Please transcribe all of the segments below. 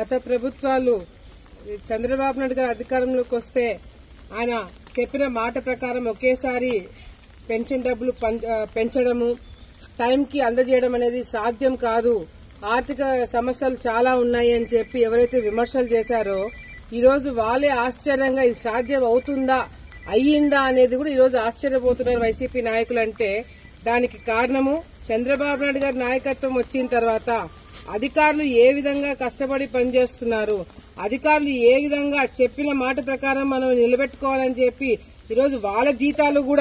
గత ప్రభుత్వాలు చంద్రబాబు నాయుడు గారు అధికారంలోకి వస్తే ఆయన చెప్పిన మాట ప్రకారం ఒకేసారి పెన్షన్ డబ్బులు పం- ఆ, పెంచడము టైంకి అందజేయడం అనేది సాధ్యం కాదు ఆర్థిక సమస్యలు చాలా ఉన్నాయి అని చెప్పి ఎవరైతే విమర్శలు చేశారో ఈ రోజు వాళ్ళే ఆశ్చర్యంగా ఇది సాధ్యం అవుతుందా అయ్యిందా అనేది కూడా ఈ రోజు ఆశ్చర్యపోతున్నారు వైసీపీ నాయకులు అంటే దానికి కారణము చంద్రబాబు నాయుడు గారి నాయకత్వం వచ్చిన తర్వాత అధికారులు ఏ విధంగా కష్టపడి పనిచేస్తున్నారు అధికారులు ఏ విధంగా చెప్పిన మాట ప్రకారం మనం నిలబెట్టుకోవాలని చెప్పి ఈరోజు వాళ్ళ జీతాలు కూడా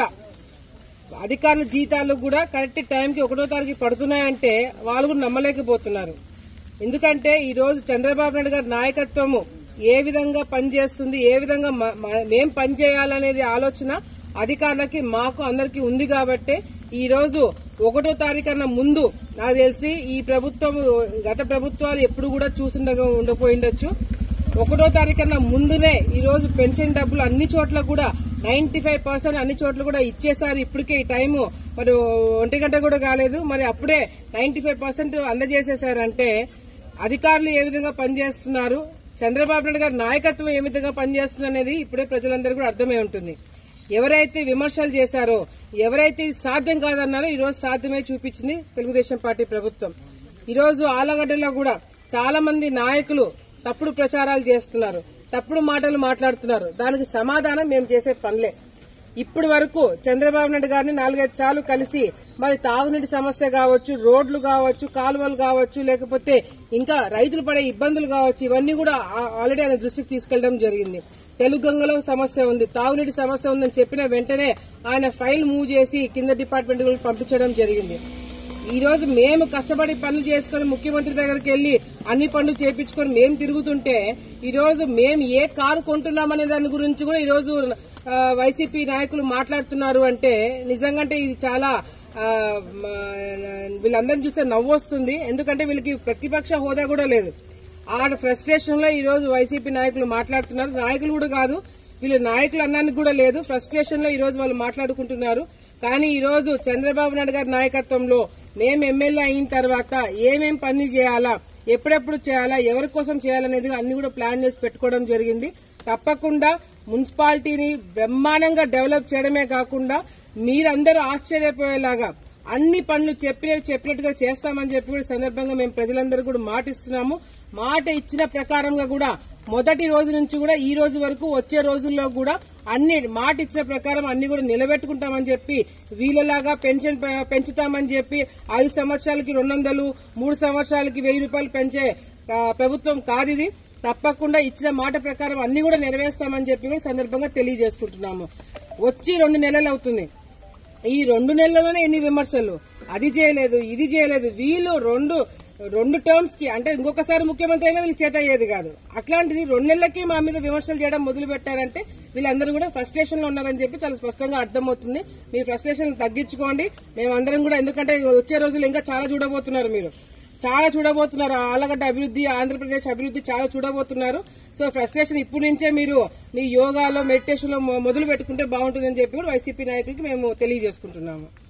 అధికారుల జీతాలు కూడా కరెక్ట్ టైంకి ఒకటో తారీఖు పడుతున్నాయంటే వాళ్ళు కూడా నమ్మలేకపోతున్నారు ఎందుకంటే ఈ రోజు చంద్రబాబు నాయుడు గారి నాయకత్వము ఏ విధంగా పనిచేస్తుంది ఏ విధంగా మ- మ- మేం పనిచేయాలనేది ఆలోచన అధికారులకి మాకు అందరికీ ఉంది కాబట్టి ఈ రోజు ఒకటో తారీఖు అన్న ముందు నాకు తెలిసి ఈ ప్రభుత్వం గత ప్రభుత్వాలు ఎప్పుడు కూడా చూసిండగా ఉండకపోయిండొచ్చు ఒకటో తారీఖు కన్నా ముందునే ఈ రోజు పెన్షన్ డబ్బులు అన్ని చోట్ల కూడా నైన్టీ ఫైవ్ పర్సెంట్ అన్ని చోట్ల కూడా ఇచ్చేసారు ఇప్పటికే ఈ టైము మరి ఒంటి గంట కూడా కాలేదు మరి అప్పుడే నైన్టీ ఫైవ్ పర్సెంట్ అందజేసేసారంటే అధికారులు ఏ విధంగా పనిచేస్తున్నారు చంద్రబాబు నాయుడు గారి నాయకత్వం ఏ విధంగా పనిచేస్తుంది అనేది ఇప్పుడే ప్రజలందరూ కూడా అర్థమై ఉంటుంది ఎవరైతే విమర్శలు చేశారో ఎవరైతే ఇది సాధ్యం కాదన్నారో ఈ రోజు సాధ్యమే చూపించింది తెలుగుదేశం పార్టీ ప్రభుత్వం ఈ రోజు ఆలగడ్డలో కూడా చాలా మంది నాయకులు తప్పుడు ప్రచారాలు చేస్తున్నారు తప్పుడు మాటలు మాట్లాడుతున్నారు దానికి సమాధానం మేము చేసే పనులే ఇప్పటి వరకు చంద్రబాబు నాయుడు గారిని నాలుగైదు సార్లు కలిసి మరి తాగునీటి సమస్య కావచ్చు రోడ్లు కావచ్చు కాలువలు కావచ్చు లేకపోతే ఇంకా రైతులు పడే ఇబ్బందులు కావచ్చు ఇవన్నీ కూడా ఆ- ఆల్రెడీ ఆయన దృష్టికి తీసుకెళ్లడం జరిగింది తెలుగు గంగలో సమస్య ఉంది తాగునీటి సమస్య ఉందని చెప్పిన వెంటనే ఆయన ఫైల్ మూవ్ చేసి కింద డిపార్ట్మెంట్ పంపించడం జరిగింది ఈ రోజు మేము కష్టపడి పనులు చేసుకుని ముఖ్యమంత్రి దగ్గరికి వెళ్లి అన్ని పనులు చేపించుకొని మేము తిరుగుతుంటే ఈ రోజు మేము ఏ కారు కొంటున్నామనే దాని గురించి కూడా ఈ రోజు ఆ, వైసీపీ నాయకులు మాట్లాడుతున్నారు అంటే నిజంగా అంటే ఇది చాలా ఆ, మ, వీళ్ళందరిని చూస్తే నవ్వు వస్తుంది ఎందుకంటే వీళ్ళకి ప్రతిపక్ష హోదా కూడా లేదు ఆ ఫ్రస్ట్రేషన్ లో ఈ రోజు వైసీపీ నాయకులు మాట్లాడుతున్నారు నాయకులు కూడా కాదు వీళ్ళు నాయకులు అన్నానికి కూడా లేదు ఫ్రస్ట్రేషన్ లో ఈ రోజు వాళ్ళు మాట్లాడుకుంటున్నారు కానీ ఈ రోజు చంద్రబాబు నాయుడు గారి నాయకత్వంలో మేము ఎమ్మెల్యే అయిన తర్వాత ఏమేం పని చేయాలా ఎప్పుడెప్పుడు చేయాలా ఎవరి కోసం చేయాలనేది అన్ని కూడా ప్లాన్ చేసి పెట్టుకోవడం జరిగింది తప్పకుండా మున్సిపాలిటీని బ్రహ్మాండంగా డెవలప్ చేయడమే కాకుండా మీరందరూ ఆశ్చర్యపోయేలాగా అన్ని పనులు చెప్పినవి చెప్పినట్టుగా చేస్తామని చెప్పి కూడా ఈ సందర్భంగా మేము ప్రజలందరూ కూడా మాటిస్తున్నాము మాట ఇచ్చిన ప్రకారంగా కూడా మొదటి రోజు నుంచి కూడా ఈ రోజు వరకు వచ్చే రోజుల్లో కూడా అన్ని మాట ఇచ్చిన ప్రకారం అన్ని కూడా నిలబెట్టుకుంటామని చెప్పి వీళ్ళలాగా పెన్షన్ పె- పెంచుతామని చెప్పి ఐదు సంవత్సరాలకి రెండు వందలు మూడు సంవత్సరాలకి వెయ్యి రూపాయలు పెంచే ఆ, ప్రభుత్వం కాదు ఇది తప్పకుండా ఇచ్చిన మాట ప్రకారం అన్ని కూడా నెరవేర్స్తామని చెప్పి కూడా ఈ సందర్భంగా తెలియజేసుకుంటున్నాము వచ్చి రెండు నెలలు అవుతుంది ఈ రెండు నెలల్లోనే ఎన్ని విమర్శలు అది చేయలేదు ఇది చేయలేదు వీళ్ళు రెండు రెండు టర్మ్స్ కి అంటే ఇంకొకసారి ముఖ్యమంత్రి అయినా వీళ్ళు చేత అయ్యేది కాదు అట్లాంటిది రెండు నెలలకి మా మీద విమర్శలు చేయడం మొదలు పెట్టారంటే వీళ్ళందరూ కూడా ఫ్రస్ట్రేషన్ లో ఉన్నారని చెప్పి చాలా స్పష్టంగా అర్థమవుతుంది మీ ఫ్రస్ట్రేషన్ తగ్గించుకోండి మేమందరం కూడా ఎందుకంటే వచ్చే రోజులు ఇంకా చాలా చూడబోతున్నారు మీరు చాలా చూడబోతున్నారు ఆలగడ్డ అభివృద్ధి ఆంధ్రప్రదేశ్ అభివృద్ధి చాలా చూడబోతున్నారు సో ఫ్రస్ట్రేషన్ ఇప్పటి నుంచే మీరు మీ యోగాలో మెడిటేషన్ లో మొదలు పెట్టుకుంటే బాగుంటుందని చెప్పి కూడా వైసీపీ నాయకులకి మేము తెలియజేసుకుంటున్నాము